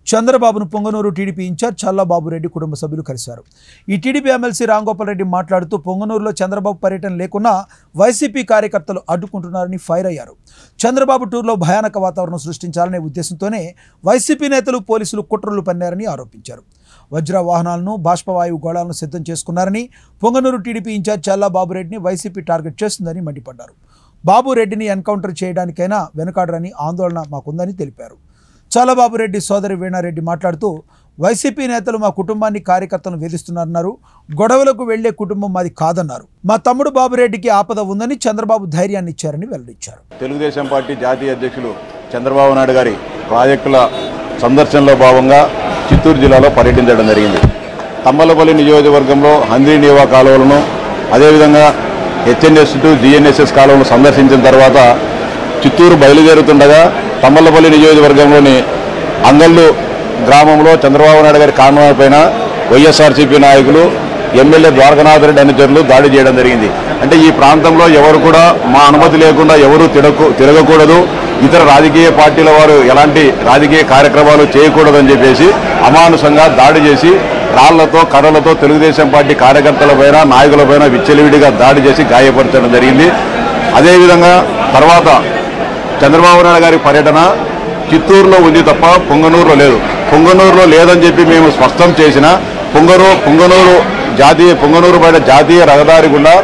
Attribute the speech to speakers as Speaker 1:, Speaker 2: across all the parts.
Speaker 1: చంద్రబాబును Punganur TDP incharge Challababu Reddy కుటుంబ సభ్యులు కలిశారు ఈ టీడీపీ ఎమ్మెల్సీ రాంగోపాల్ రెడ్డి మాట్లాడుతూ పొంగనూరులో చంద్రబాబు పర్యటన లేకున్నా వైసీపీ కార్యకర్తలు అడ్డుకుంటున్నారని ఫైర్ అయ్యారు చంద్రబాబు టూర్లో భయానక వాతావరణం సృష్టించాలనే ఉద్దేశంతోనే వైసీపీ నేతలు పోలీసులు కుట్రలు పన్నారని ఆరోపించారు వజ్ర వాహనాలను బాష్పవాయువు గోళాలను సిద్ధం చేసుకున్నారని పొంగనూరు టీడీపీ ఇన్ఛార్జ్ చల్లాబాబు రెడ్డిని వైసీపీ టార్గెట్ చేస్తుందని మండిపడ్డారు బాబు రెడ్డిని ఎన్కౌంటర్ చేయడానికైనా వెనుకాడరని ఆందోళన మాకుందని తెలిపారు చాలబాబు రెడ్డి సోదరి వీణారెడ్డి మాట్లాడుతూ వైసీపీ నేతలు మా కుటుంబాన్ని కార్యకర్తలను వేధిస్తున్నారన్నారు గొడవలకు వెళ్లే కుటుంబం మాది కాదన్నారు మా తమ్ముడు బాబురెడ్డికి ఆపద ఉందని చంద్రబాబు ధైర్యాన్ని ఇచ్చారని వెల్లడించారు
Speaker 2: తెలుగుదేశం పార్టీ జాతీయ అధ్యక్షులు చంద్రబాబు నాయుడు గారి ప్రాజెక్టుల సందర్శనలో భాగంగా చిత్తూరు జిల్లాలో పర్యటించడం జరిగింది తమ్మలపల్లి నియోజకవర్గంలో హంద్రీ నీవా కాలువలను అదేవిధంగా హెచ్ఎన్ఎస్ టు జిఎన్ఎస్ఎస్ కాలువలను సందర్శించిన తర్వాత చిత్తూరు బయలుదేరుతుండగా తమ్మలపల్లి నియోజకవర్గంలోని అంగళ్ళు గ్రామంలో చంద్రబాబు నాయుడు గారి కాన్వాయ్ పైన వైఎస్ఆర్సీపీ నాయకులు ఎమ్మెల్యే ద్వారకనాథ్ రెడ్డి అనుచరులు దాడి చేయడం జరిగింది అంటే ఈ ప్రాంతంలో ఎవరు కూడా మా అనుమతి లేకుండా ఎవరు తిరగకు తిరగకూడదు ఇతర రాజకీయ పార్టీల వారు ఎలాంటి రాజకీయ కార్యక్రమాలు చేయకూడదని చెప్పేసి అమానుషంగా దాడి చేసి రాళ్లతో కర్రలతో తెలుగుదేశం పార్టీ కార్యకర్తలపైన నాయకులపైన విచ్చలవిడిగా దాడి చేసి గాయపరచడం జరిగింది అదేవిధంగా తర్వాత చంద్రబాబు నాయుడు గారి పర్యటన చిత్తూరులో ఉంది తప్ప పొంగనూరులో లేదు పొంగనూరులో లేదని చెప్పి మేము స్పష్టం చేసిన పొంగనూరు పొంగనూరు జాతీయ పొంగనూరు బయట జాతీయ రహదారి గుండా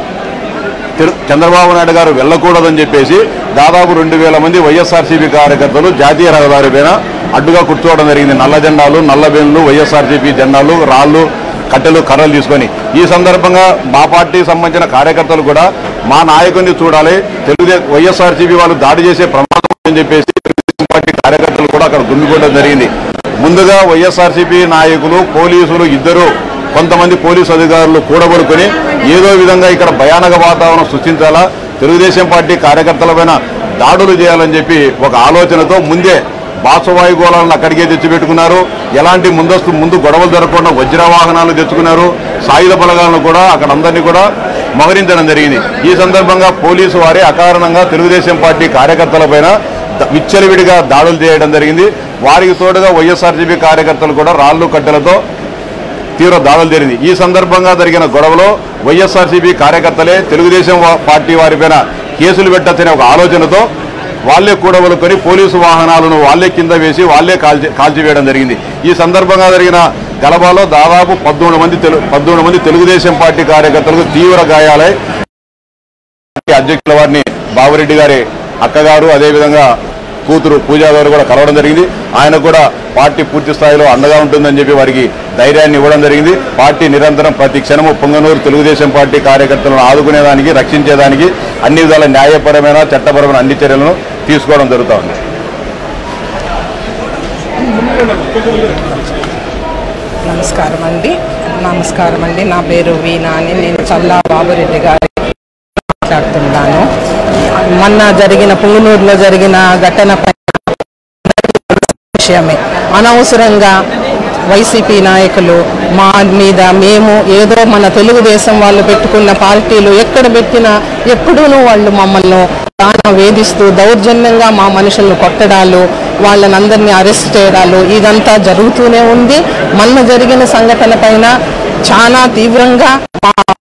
Speaker 2: తిరు- చంద్రబాబు నాయుడు గారు వెళ్ళకూడదని చెప్పేసి దాదాపు రెండు వేల మంది వైఎస్ఆర్సీపీ కార్యకర్తలు జాతీయ రహదారి పైన అడ్డుగా కూర్చోవడం జరిగింది నల్ల జెండాలు నల్ల బెన్లు వైఎస్ఆర్సీపీ జెండాలు రాళ్ళు కట్టెలు కర్రలు తీసుకొని ఈ సందర్భంగా మా పార్టీకి సంబంధించిన కార్యకర్తలు కూడా మా నాయకుడిని చూడాలి తెలుగుదేశం వైఎస్ఆర్సీపీ వాళ్ళు దాడి చేసే ప్రమాదం అని చెప్పేసి తెలుగుదేశం పార్టీ కార్యకర్తలు కూడా అక్కడ గుమ్మికోవడం జరిగింది ముందుగా వైఎస్ఆర్సీపీ నాయకులు పోలీసులు ఇద్దరు కొంతమంది పోలీసు అధికారులు కూడబడుకొని ఏదో విధంగా ఇక్కడ భయానక వాతావరణం సృష్టించాలా తెలుగుదేశం పార్టీ కార్యకర్తలపైన దాడులు చేయాలని చెప్పి ఒక ఆలోచనతో ముందే బాసవాయు గోళాలను అక్కడికే తెచ్చిపెట్టుకున్నారు ఎలాంటి ముందస్తు ముందు గొడవలు జరగకుండా వజ్ర వాహనాలు తెచ్చుకున్నారు సాయుధ బలగాలను కూడా అక్కడ అందరినీ కూడా మోహరించడం జరిగింది ఈ సందర్భంగా పోలీసు వారే అకారణంగా తెలుగుదేశం పార్టీ కార్యకర్తలపైన ద- విచ్చలవిడిగా దాడులు చేయడం జరిగింది వారికి తోడుగా వైఎస్ఆర్సీపీ కార్యకర్తలు కూడా రాళ్ళు కట్టెలతో తీవ్ర దాడులు జరిగింది ఈ సందర్భంగా జరిగిన గొడవలో వైఎస్ఆర్సీపీ కార్యకర్తలే తెలుగుదేశం వా- పార్టీ వారిపైన కేసులు పెట్టచ్చనే ఒక ఆలోచనతో వాళ్ళే కూడబలుకొని పోలీసు వాహనాలను వాళ్ళే కింద వేసి వాళ్ళే కాల్చి కాల్చివేయడం జరిగింది ఈ సందర్భంగా జరిగిన గలబాలో దాదాపు పద్మూడు మంది తెలు పద్మూడు మంది తెలుగుదేశం పార్టీ కార్యకర్తలకు తీవ్ర గాయాలై పార్టీ అధ్యక్షుల వారిని బాబురెడ్డి గారి అక్కగారు అదేవిధంగా కూతురు పూజా గారు కూడా కలవడం జరిగింది ఆయన కూడా పార్టీ పూర్తి స్థాయిలో అండగా ఉంటుందని చెప్పి వారికి ధైర్యాన్ని ఇవ్వడం జరిగింది పార్టీ నిరంతరం ప్రతి క్షణము పొంగనూరు తెలుగుదేశం పార్టీ కార్యకర్తలను ఆదుకునేదానికి రక్షించేదానికి అన్ని విధాల న్యాయపరమైన చట్టపరమైన అన్ని చర్యలను తీసుకోవడం జరుగుతూ ఉంది
Speaker 3: నమస్కారం అండి నమస్కారం అండి నా పేరు వీణా అని నేను చల్లా బాబురెడ్డి గారి మాట్లాడుతున్నాను మొన్న జరిగిన పుంగనూరులో జరిగిన ఘటనపై విషయమే అనవసరంగా వైసీపీ నాయకులు మా మీద మేము ఏదో మన తెలుగుదేశం వాళ్ళు పెట్టుకున్న పార్టీలు ఎక్కడ పెట్టినా ఎప్పుడూనూ వాళ్ళు మమ్మల్ని చాలా వేధిస్తూ దౌర్జన్యంగా మా మనుషులను కొట్టడాలు వాళ్ళని అందరినీ అరెస్ట్ చేయడాలు ఇదంతా జరుగుతూనే ఉంది మొన్న జరిగిన సంఘటన పైన చాలా తీవ్రంగా మా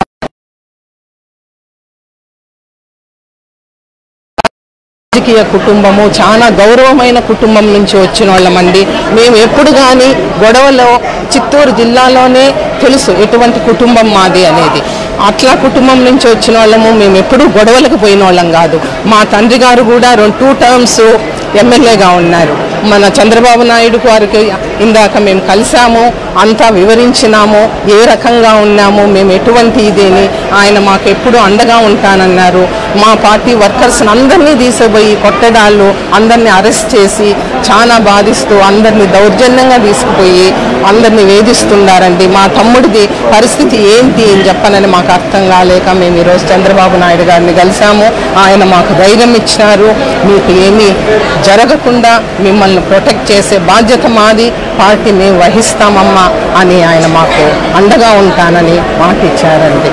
Speaker 3: రాజకీయ కుటుంబము చాలా గౌరవమైన కుటుంబం నుంచి వచ్చిన వాళ్ళమండి మేము ఎప్పుడు కానీ గొడవలో చిత్తూరు జిల్లాలోనే తెలుసు ఎటువంటి కుటుంబం మాది అనేది అట్లా కుటుంబం నుంచి వచ్చిన వాళ్ళము మేము ఎప్పుడూ గొడవలకు పోయిన వాళ్ళం కాదు మా తండ్రి గారు కూడా రెండు టూ టర్మ్స్ ఎమ్మెల్యేగా ఉన్నారు మన చంద్రబాబు నాయుడు గారికి ఇందాక మేము కలిసాము అంతా వివరించినాము ఏ రకంగా ఉన్నాము మేము ఎటువంటి ఇదేని ఆయన మాకు ఎప్పుడు అండగా ఉంటానన్నారు మా పార్టీ వర్కర్స్ అందరినీ తీసిపోయి కొట్టడాలు అందరినీ అరెస్ట్ చేసి చాలా బాధిస్తూ అందరినీ దౌర్జన్యంగా తీసుకుపోయి అందరినీ వేధిస్తున్నారండి మా తమ్ముడిది పరిస్థితి ఏంటి అని చెప్పనని మాకు అర్థం కాలేక మేము ఈరోజు చంద్రబాబు నాయుడు గారిని కలిసాము ఆయన మాకు ధైర్యం ఇచ్చినారు మీకు ఏమీ జరగకుండా మిమ్మల్ని ప్రొటెక్ట్ చేసే బాధ్యత మాది పార్టీ మేము వహిస్తామమ్మా అని ఆయన మాకు అండగా ఉంటానని మాట ఇచ్చారండి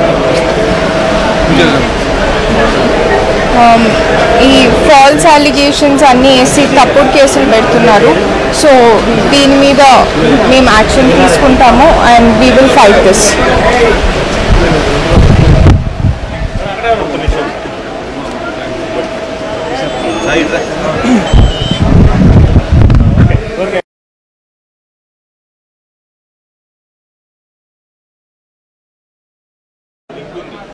Speaker 4: ఈ ఫాల్స్ అలిగేషన్స్ అన్నీ వేసి తప్పుడు కేసులు పెడుతున్నారు సో దీని మీద మేము యాక్షన్ తీసుకుంటాము and we will fight this
Speaker 5: side